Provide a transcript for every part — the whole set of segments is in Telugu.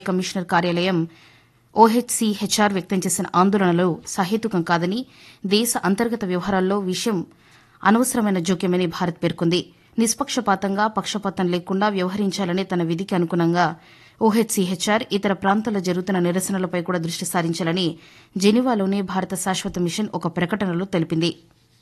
కమిషనర్ కార్యాలయం ఓహెచ్సీహెచ్ఆర్ వ్యక్తం చేసిన ఆందోళనలు సహేతుకం కాదని దేశ అంతర్గత వ్యవహారాల్లో విషయం అనవసరమైన జోక్యమని భారత్ పేర్కొంది నిష్పక్షపాతంగా పక్షపాతం లేకుండా వ్యవహరించాలనే తన విధికి అనుగుణంగా ఓహెచ్సీహెచ్ఆర్ ఇతర ప్రాంతాల్లో జరుగుతున్న నిరసనలపై కూడా దృష్టి సారించాలని జెనీవాలోని భారత శాశ్వత మిషన్ ఒక ప్రకటనలో తెలిపింది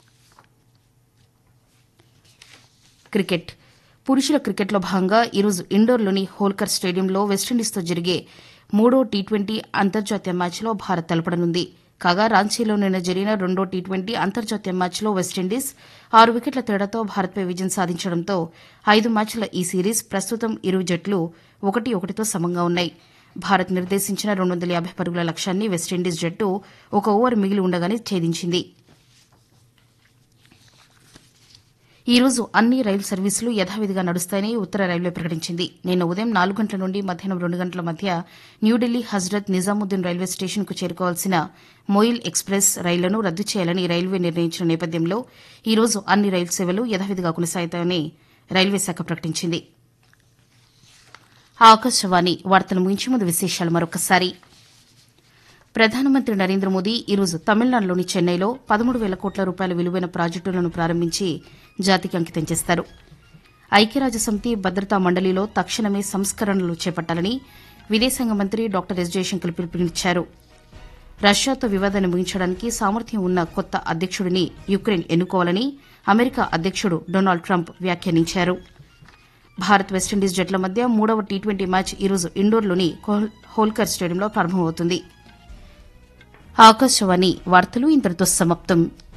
క్రికెట్ పురుషుల క్రికెట్లో భాగంగా ఈరోజు ఇండోర్లోని హోల్కర్ స్టేడియంలో వెస్టిండీస్తో జరిగే మూడో టీ ట్వంటీ అంతర్జాతీయ మ్యాచ్లో భారత్ తలపడనుంది కాగా రాంచీలో నిన్న జరిగిన రెండో టీ ట్వంటీ అంతర్జాతీయ మ్యాచ్లో వెస్టిండీస్ ఆరు వికెట్ల తేడాతో భారత్పై విజయం సాధించడంతో ఐదు మ్యాచ్ల ఈ సిరీస్ ప్రస్తుతం ఇరు జట్లు ఒకటి ఒకటితో సమంగా ఉన్నాయి భారత్ నిర్దేశించిన రెండు వందల యాభై పరుగుల లక్ష్యాన్ని వెస్టిండీస్ జట్టు ఒక ఓవర్ మిగిలి ఉండగానే ఛేదించింది ఈ రోజు అన్ని రైలు సర్వీసులు యథావిధిగా నడుస్తాయని ఉత్తర రైల్వే ప్రకటించింది నిన్న ఉదయం నాలుగు గంటల నుండి మధ్యాహ్నం రెండు గంటల మధ్య న్యూఢిల్లీ హజ్రత్ నిజాముద్దీన్ రైల్వే స్టేషన్కు చేరుకోవాల్సిన మొయిల్ ఎక్స్ప్రెస్ రైళ్లను రద్దు చేయాలని రైల్వే నిర్ణయించిన నేపథ్యంలో ఈ రోజు అన్ని రైలు సేవలు యథావిధిగా కొనసాగుతాయని రైల్వే శాఖ ప్రకటించింది ఆకాశవాణి వార్తలు ముగించే ముందు విశేషాలు మరొకసారి ప్రధానమంత్రి నరేంద్ర మోదీ ఈరోజు తమిళనాడులోని చెన్నైలో పదమూడు వేల కోట్ల రూపాయల విలువైన ప్రాజెక్టులను ప్రారంభించి జాతికి అంకితం చేస్తారు ఐక్యరాజ్యసమితి భద్రతా మండలిలో తక్షణమే సంస్కరణలు చేపట్టాలని విదేశాంగ మంత్రి డాక్టర్ ఎస్ జయశంకర్ పిలుపునిచ్చారు రష్యాతో వివాదాన్ని ముగించడానికి సామర్థ్యం ఉన్న కొత్త అధ్యక్షుడిని యుక్రెయిన్ ఎన్నుకోవాలని అమెరికా అధ్యక్షుడు డొనాల్డ్ ట్రంప్ వ్యాఖ్యానించారు భారత్ వెస్టిండీస్ జట్ల మధ్య మూడవ టీ ట్వంటీ మ్యాచ్ ఈరోజు ఇండోర్లోని హోల్- హోల్కర్ స్టేడియంలో ప్రారంభమవుతుంది ఆకాశవాణి వార్తలు ఇంతటితో సమాప్తం